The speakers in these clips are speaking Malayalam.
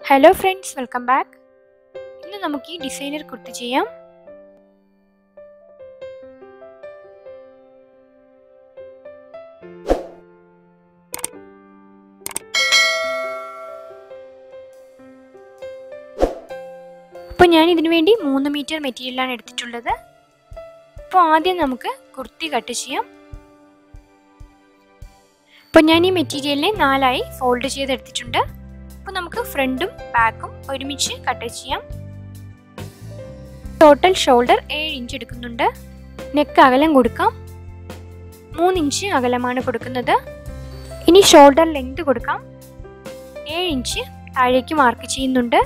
ഹലോ ഫ്രണ്ട്സ് വെൽക്കം ബാക്ക് ഇന്ന് നമുക്ക് ഈ ഡിസൈനർ കുർത്തി ചെയ്യാം അപ്പോൾ ഞാൻ ഇതിനു വേണ്ടി മൂന്ന് മീറ്റർ മെറ്റീരിയലാണ് എടുത്തിട്ടുള്ളത് അപ്പോൾ ആദ്യം നമുക്ക് കുർത്തി കട്ട് ചെയ്യാം അപ്പോൾ ഞാൻ ഈ മെറ്റീരിയലിനെ നാലായി ഫോൾഡ് ചെയ്തെടുത്തിട്ടുണ്ട് അപ്പോൾ നമുക്ക് ഫ്രണ്ടും ബാക്കും ഒരുമിച്ച് കട്ട് ചെയ്യാം ടോട്ടൽ ഷോൾഡർ ഏഴ് ഇഞ്ച് എടുക്കുന്നുണ്ട് നെക്ക് അകലം കൊടുക്കാം മൂന്ന് ഇഞ്ച് അകലമാണ് കൊടുക്കുന്നത് ഇനി ഷോൾഡർ ലെങ്ത് കൊടുക്കാം ഏഴ് ഇഞ്ച് താഴേക്ക് മാർക്ക് ചെയ്യുന്നുണ്ട്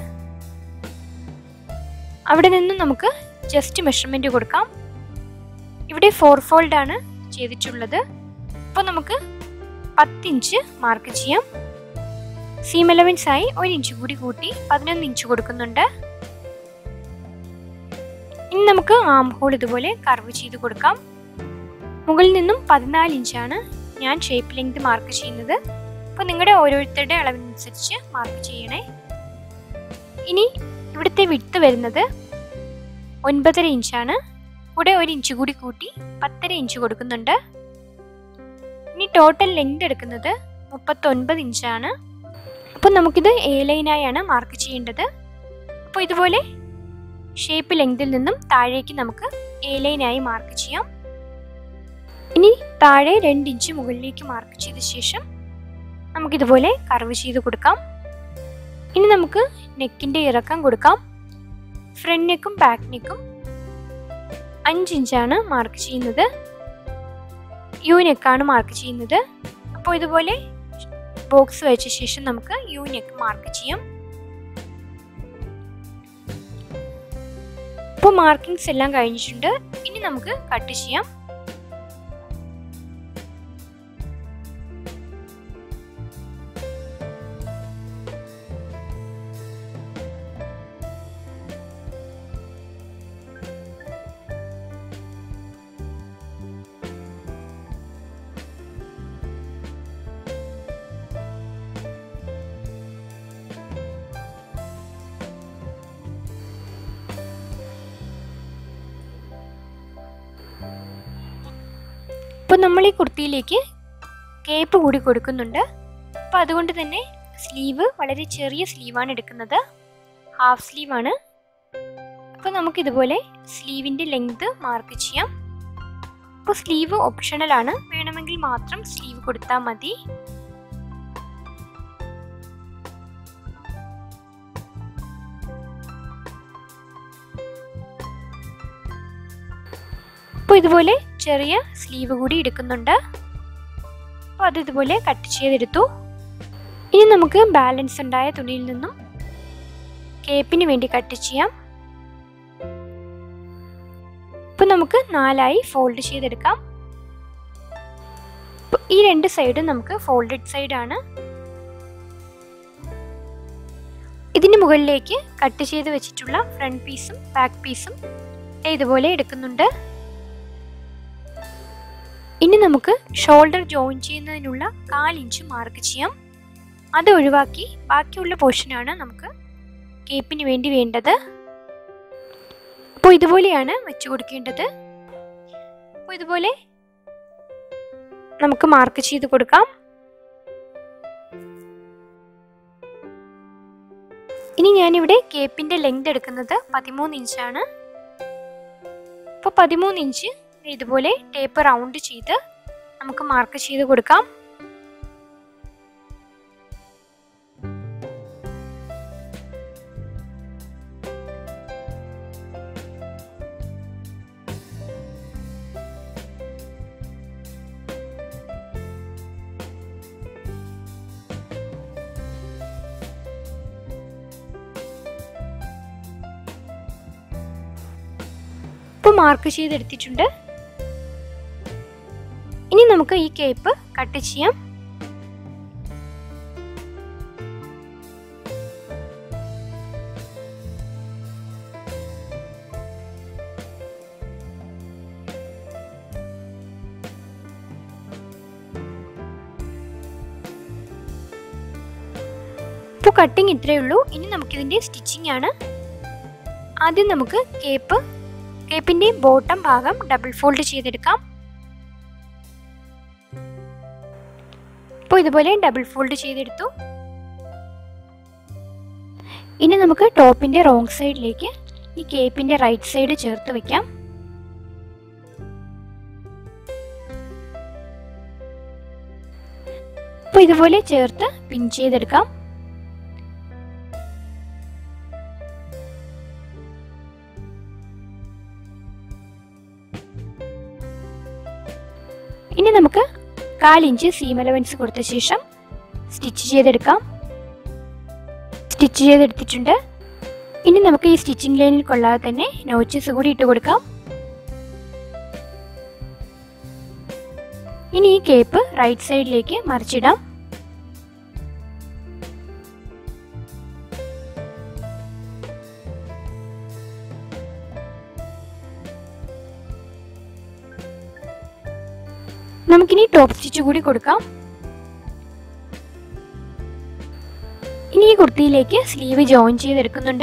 അവിടെ നിന്നും നമുക്ക് ജസ്റ്റ് മെഷർമെൻറ്റ് കൊടുക്കാം ഇവിടെ ഫോർ ഫോൾഡ് ആണ് ചെയ്തിട്ടുള്ളത് അപ്പോൾ നമുക്ക് പത്തിഞ്ച് മാർക്ക് ചെയ്യാം സീം എലവൻസ് ആയി ഒരു ഇഞ്ച് കൂടി കൂട്ടി പതിനൊന്ന് ഇഞ്ച് കൊടുക്കുന്നുണ്ട് ഇനി നമുക്ക് ആം ഹോൾ ഇതുപോലെ കർവ് ചെയ്ത് കൊടുക്കാം മുകളിൽ നിന്നും പതിനാല് ഇഞ്ചാണ് ഞാൻ ഷേപ്പ് ലെങ്ത് മാർക്ക് ചെയ്യുന്നത് അപ്പോൾ നിങ്ങളുടെ ഓരോരുത്തരുടെ അളവിനനുസരിച്ച് മാർക്ക് ചെയ്യണേ ഇനി ഇവിടുത്തെ വിട്ട് വരുന്നത് ഒൻപതര ഇഞ്ചാണ് കൂടെ ഒരു ഇഞ്ച് കൂടി കൂട്ടി പത്തര ഇഞ്ച് കൊടുക്കുന്നുണ്ട് ഇനി ടോട്ടൽ ലെങ്ത് എടുക്കുന്നത് മുപ്പത്തൊൻപത് ഇഞ്ചാണ് അപ്പോൾ നമുക്കിത് എ ലൈനായാണ് മാർക്ക് ചെയ്യേണ്ടത് അപ്പോൾ ഇതുപോലെ ഷേപ്പ് ലെങ്തിൽ നിന്നും താഴേക്ക് നമുക്ക് എ ലൈനായി മാർക്ക് ചെയ്യാം ഇനി താഴെ രണ്ട് ഇഞ്ച് മുകളിലേക്ക് മാർക്ക് ചെയ്ത ശേഷം നമുക്കിതുപോലെ കർവ് ചെയ്ത് കൊടുക്കാം ഇനി നമുക്ക് നെക്കിൻ്റെ ഇറക്കം കൊടുക്കാം ഫ്രണ്ട് നെക്കും ബാക്ക് നെക്കും അഞ്ച് ഇഞ്ചാണ് മാർക്ക് ചെയ്യുന്നത് യു നെക്കാണ് മാർക്ക് ചെയ്യുന്നത് അപ്പോൾ ഇതുപോലെ ബോക്സ് വെച്ച ശേഷം നമുക്ക് യു നെക്ക് മാർക്ക് ചെയ്യാം ഇപ്പോൾ മാർക്കിങ്സ് എല്ലാം കഴിഞ്ഞിട്ടുണ്ട് ഇനി നമുക്ക് കട്ട് ചെയ്യാം അപ്പോൾ നമ്മൾ ഈ കുർത്തിയിലേക്ക് കേപ്പ് കൂടി കൊടുക്കുന്നുണ്ട് അപ്പോൾ അതുകൊണ്ട് തന്നെ സ്ലീവ് വളരെ ചെറിയ സ്ലീവാണ് എടുക്കുന്നത് ഹാഫ് സ്ലീവാണ് അപ്പോൾ നമുക്കിതുപോലെ സ്ലീവിൻ്റെ ലെങ്ത് മാർക്ക് ചെയ്യാം അപ്പോൾ സ്ലീവ് ഓപ്ഷണലാണ് വേണമെങ്കിൽ മാത്രം സ്ലീവ് കൊടുത്താൽ മതി അപ്പോൾ ഇതുപോലെ ചെറിയ സ്ലീവ് കൂടി എടുക്കുന്നുണ്ട് അപ്പോൾ അത് ഇതുപോലെ കട്ട് ചെയ്തെടുത്തു ഇനി നമുക്ക് ബാലൻസ് ഉണ്ടായ തുണിയിൽ നിന്നും കേപ്പിന് വേണ്ടി കട്ട് ചെയ്യാം അപ്പോൾ നമുക്ക് നാലായി ഫോൾഡ് ചെയ്തെടുക്കാം ഈ രണ്ട് സൈഡും നമുക്ക് ഫോൾഡഡ് സൈഡാണ് ഇതിന് മുകളിലേക്ക് കട്ട് ചെയ്ത് വെച്ചിട്ടുള്ള ഫ്രണ്ട് പീസും ബാക്ക് പീസും ഇതുപോലെ എടുക്കുന്നുണ്ട് ഇനി നമുക്ക് ഷോൾഡർ ജോയിൻ ചെയ്യുന്നതിനുള്ള കാലിഞ്ച് മാർക്ക് ചെയ്യാം അത് ഒഴിവാക്കി ബാക്കിയുള്ള പോർഷനാണ് നമുക്ക് കേപ്പിന് വേണ്ടി വേണ്ടത് അപ്പോൾ ഇതുപോലെയാണ് വെച്ച് കൊടുക്കേണ്ടത് അപ്പോൾ ഇതുപോലെ നമുക്ക് മാർക്ക് ചെയ്ത് കൊടുക്കാം ഇനി ഞാനിവിടെ കേപ്പിൻ്റെ ലെങ്ത് എടുക്കുന്നത് പതിമൂന്ന് ഇഞ്ചാണ് അപ്പോൾ പതിമൂന്ന് ഇഞ്ച് ഇതുപോലെ ടേപ്പ് റൗണ്ട് ചെയ്ത് നമുക്ക് മാർക്ക് ചെയ്ത് കൊടുക്കാം ഇപ്പോൾ മാർക്ക് ചെയ്തെടുത്തിട്ടുണ്ട് ഇനി നമുക്ക് ഈ കേപ്പ് കട്ട് ചെയ്യാം അപ്പോൾ കട്ടിങ് ഇത്രയേ ഉള്ളൂ ഇനി നമുക്കിതിൻ്റെ സ്റ്റിച്ചിങ് ആണ് ആദ്യം നമുക്ക് കേപ്പ് കേപ്പിൻ്റെ ബോട്ടം ഭാഗം ഡബിൾ ഫോൾഡ് ചെയ്തെടുക്കാം അപ്പോൾ ഇതുപോലെ ഡബിൾ ഫോൾഡ് ചെയ്തെടുത്തു ഇനി നമുക്ക് ടോപ്പിൻ്റെ റോങ് സൈഡിലേക്ക് ഈ കേപ്പിൻ്റെ റൈറ്റ് സൈഡ് ചേർത്ത് വെക്കാം അപ്പോൾ ഇതുപോലെ ചേർത്ത് പിൻ ചെയ്തെടുക്കാം ഇനി നമുക്ക് കാലിഞ്ച് സീം അലവൻസ് കൊടുത്ത ശേഷം സ്റ്റിച്ച് ചെയ്തെടുക്കാം സ്റ്റിച്ച് ചെയ്തെടുത്തിട്ടുണ്ട് ഇനി നമുക്ക് ഈ സ്റ്റിച്ചിങ് ലൈനിൽ കൊള്ളാതെ തന്നെ നോച്ചസ് കൂടി ഇട്ട് കൊടുക്കാം ഇനി ഈ കേപ്പ് റൈറ്റ് സൈഡിലേക്ക് മറിച്ചിടാം നമുക്കിനി ടോപ്പ് സ്റ്റിച്ച് കൂടി കൊടുക്കാം ഇനി ഈ കുർത്തിയിലേക്ക് സ്ലീവ് ജോയിൻ ചെയ്തെടുക്കുന്നുണ്ട്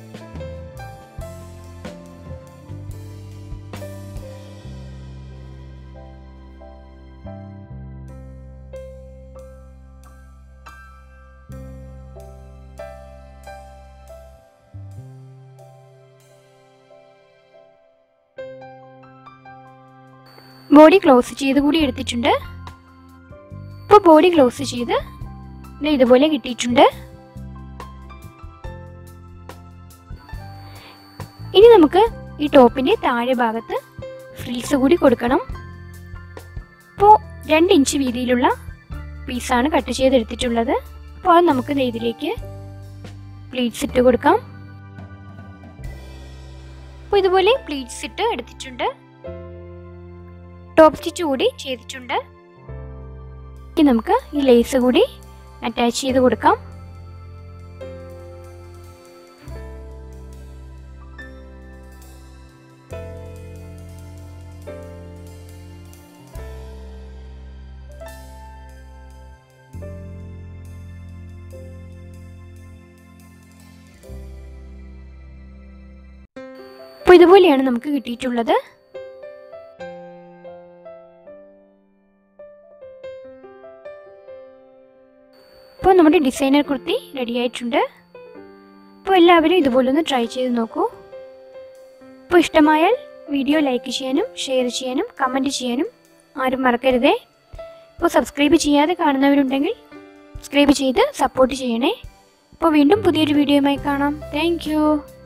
ബോഡി ക്ലോസ് ചെയ്ത് കൂടി എടുത്തിട്ടുണ്ട് ഇപ്പോൾ ബോഡി ക്ലോസ് ചെയ്ത് ദേ ഇതുപോലെ കിട്ടിയിട്ടുണ്ട് ഇനി നമുക്ക് ഈ ടോപ്പിൻ്റെ താഴെ ഭാഗത്ത് ഫ്രിൽസ് കൂടി കൊടുക്കണം അപ്പോൾ രണ്ട് ഇഞ്ച് വീതിയിലുള്ള പീസാണ് കട്ട് ചെയ്തെടുത്തിട്ടുള്ളത് അപ്പോൾ അത് നമുക്ക് ദേ ഇതിലേക്ക് പ്ലീറ്റ്സ് ഇട്ട് കൊടുക്കാം അപ്പോൾ ഇതുപോലെ പ്ലീറ്റ്സ് ഇട്ട് എടുത്തിട്ടുണ്ട് ടോപ്പ് സ്റ്റിച്ച് കൂടി ചെയ്തിട്ടുണ്ട് ഇനി നമുക്ക് ഈ ലേസ് കൂടി അറ്റാച്ച് ചെയ്ത് കൊടുക്കാം അപ്പോൾ ഇതുപോലെയാണ് നമുക്ക് കിട്ടിയിട്ടുള്ളത് അപ്പോൾ നമ്മുടെ ഡിസൈനർ കുർത്തി റെഡി ആയിട്ടുണ്ട് അപ്പോൾ എല്ലാവരും ഇതുപോലെ ഒന്ന് ട്രൈ ചെയ്ത് നോക്കൂ അപ്പോൾ ഇഷ്ടമായാൽ വീഡിയോ ലൈക്ക് ചെയ്യാനും ഷെയർ ചെയ്യാനും കമൻറ്റ് ചെയ്യാനും ആരും മറക്കരുതേ ഇപ്പോൾ സബ്സ്ക്രൈബ് ചെയ്യാതെ കാണുന്നവരുണ്ടെങ്കിൽ സബ്സ്ക്രൈബ് ചെയ്ത് സപ്പോർട്ട് ചെയ്യണേ അപ്പോൾ വീണ്ടും പുതിയൊരു വീഡിയോയുമായി കാണാം താങ്ക്